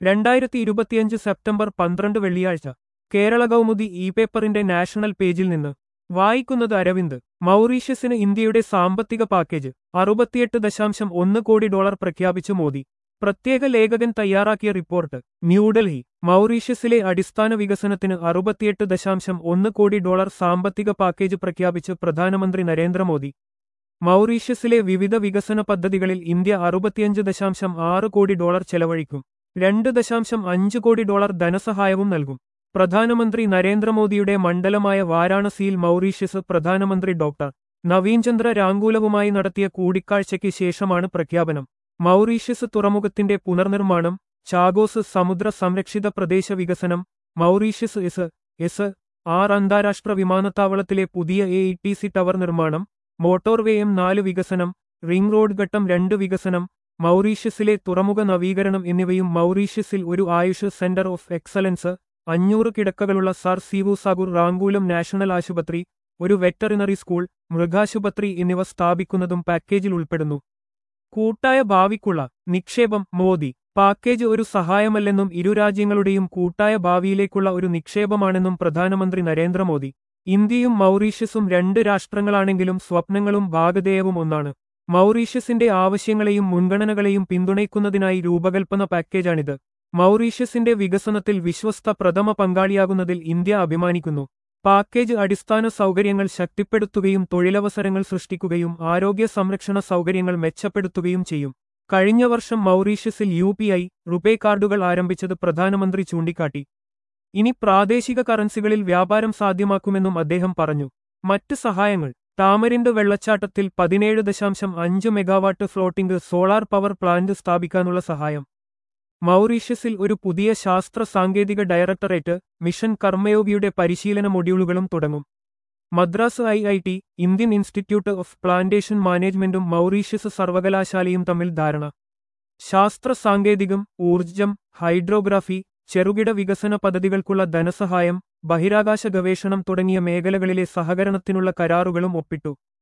രണ്ടായിരത്തി ഇരുപത്തിയഞ്ച് സെപ്റ്റംബർ പന്ത്രണ്ട് വെള്ളിയാഴ്ച കേരള കൗമുദി ഇ പേപ്പറിന്റെ നാഷണൽ പേജിൽ നിന്ന് വായിക്കുന്നത് അരവിന്ദ് മൗറീഷ്യസിന് ഇന്ത്യയുടെ സാമ്പത്തിക പാക്കേജ് അറുപത്തിയെട്ട് ദശാംശം ഒന്ന് കോടി ഡോളർ പ്രഖ്യാപിച്ചു മോദി പ്രത്യേക ലേഖകൻ തയ്യാറാക്കിയ റിപ്പോർട്ട് ന്യൂഡൽഹി മൗറീഷ്യസിലെ അടിസ്ഥാന വികസനത്തിന് അറുപത്തിയെട്ട് ദശാംശം ഒന്ന് കോടി ഡോളർ സാമ്പത്തിക പാക്കേജ് പ്രഖ്യാപിച്ച് പ്രധാനമന്ത്രി നരേന്ദ്രമോദി മൗറീഷ്യസിലെ വിവിധ വികസന പദ്ധതികളിൽ ഇന്ത്യ അറുപത്തിയഞ്ച് ദശാംശം ആറ് കോടി ഡോളർ ചെലവഴിക്കും രണ്ട് ദശാംശം അഞ്ച് കോടി ഡോളർ ധനസഹായവും നൽകും പ്രധാനമന്ത്രി നരേന്ദ്രമോദിയുടെ മണ്ഡലമായ വാരാണസിയിൽ മൗറീഷ്യസ് പ്രധാനമന്ത്രി ഡോക്ടർ നവീൻചന്ദ്ര രാങ്കൂലവുമായി നടത്തിയ കൂടിക്കാഴ്ചയ്ക്ക് ശേഷമാണ് പ്രഖ്യാപനം മൗറീഷ്യസ് തുറമുഖത്തിന്റെ പുനർനിർമ്മാണം ചാഗോസ് സമുദ്ര സംരക്ഷിത പ്രദേശ വികസനം മൗറീഷ്യസ് എസ് എസ് ആർ അന്താരാഷ്ട്ര വിമാനത്താവളത്തിലെ പുതിയ A E T C tower നിർമ്മാണം മോട്ടോർവേ എം നാല് വികസനം റിംഗ് റോഡ് ഘട്ടം രണ്ട് വികസനം മൗറീഷ്യസിലെ തുറമുഖ നവീകരണം എന്നിവയും മൗറീഷ്യസിൽ ഒരു ആയുഷ് സെന്റർ ഓഫ് എക്സലൻസ് അഞ്ഞൂറ് കിടക്കകളുള്ള സർ സീവു സാഗുർ റാങ്കൂലം നാഷണൽ ആശുപത്രി ഒരു വെറ്ററിനറി സ്കൂൾ മൃഗാശുപത്രി എന്നിവ സ്ഥാപിക്കുന്നതും പാക്കേജിൽ ഉൾപ്പെടുന്നു കൂട്ടായ ഭാവിക്കുള്ള നിക്ഷേപം മോദി പാക്കേജ് ഒരു സഹായമല്ലെന്നും ഇരു രാജ്യങ്ങളുടെയും കൂട്ടായ ഭാവിയിലേക്കുള്ള ഒരു നിക്ഷേപമാണെന്നും പ്രധാനമന്ത്രി നരേന്ദ്രമോദി ഇന്ത്യയും മൗറീഷ്യസും രണ്ട് രാഷ്ട്രങ്ങളാണെങ്കിലും സ്വപ്നങ്ങളും ഭാഗധേയവും ഒന്നാണ് മൗറീഷ്യസിന്റെ ആവശ്യങ്ങളെയും മുൻഗണനകളെയും പിന്തുണയ്ക്കുന്നതിനായി രൂപകൽപ്പന പാക്കേജാണിത് മൗറീഷ്യസിന്റെ വികസനത്തിൽ വിശ്വസ്ത പ്രഥമ പങ്കാളിയാകുന്നതിൽ ഇന്ത്യ അഭിമാനിക്കുന്നു പാക്കേജ് അടിസ്ഥാന സൗകര്യങ്ങൾ ശക്തിപ്പെടുത്തുകയും തൊഴിലവസരങ്ങൾ സൃഷ്ടിക്കുകയും ആരോഗ്യ സംരക്ഷണ സൗകര്യങ്ങൾ മെച്ചപ്പെടുത്തുകയും ചെയ്യും കഴിഞ്ഞ വർഷം മൗറീഷ്യസിൽ യു പി ഐ റുപേ കാർഡുകൾ ആരംഭിച്ചത് പ്രധാനമന്ത്രി ചൂണ്ടിക്കാട്ടി ഇനി പ്രാദേശിക കറൻസികളിൽ വ്യാപാരം സാധ്യമാക്കുമെന്നും അദ്ദേഹം പറഞ്ഞു മറ്റ് സഹായങ്ങൾ താമരിന്റെ വെള്ളച്ചാട്ടത്തിൽ പതിനേഴ് ദശാംശം അഞ്ച് megawatt floating solar power plant സ്ഥാപിക്കാനുള്ള സഹായം മൗറീഷ്യസിൽ ഒരു പുതിയ ശാസ്ത്ര സാങ്കേതിക ഡയറക്ടറേറ്റ് മിഷൻ കർമ്മയോഗിയുടെ പരിശീലന മൊഡ്യൂളുകളും തുടങ്ങും Madras I I T Indian institute of plantation മാനേജ്മെന്റും മൗറീഷ്യസ് സർവകലാശാലയും തമ്മിൽ ധാരണ ശാസ്ത്ര സാങ്കേതികം ഊർജ്ജം ഹൈഡ്രോഗ്രാഫി ചെറുകിട വികസന പദ്ധതികൾക്കുള്ള ധനസഹായം ബഹിരാകാശ ഗവേഷണം തുടങ്ങിയ മേഖലകളിലെ സഹകരണത്തിനുള്ള കരാറുകളും ഒപ്പിട്ടു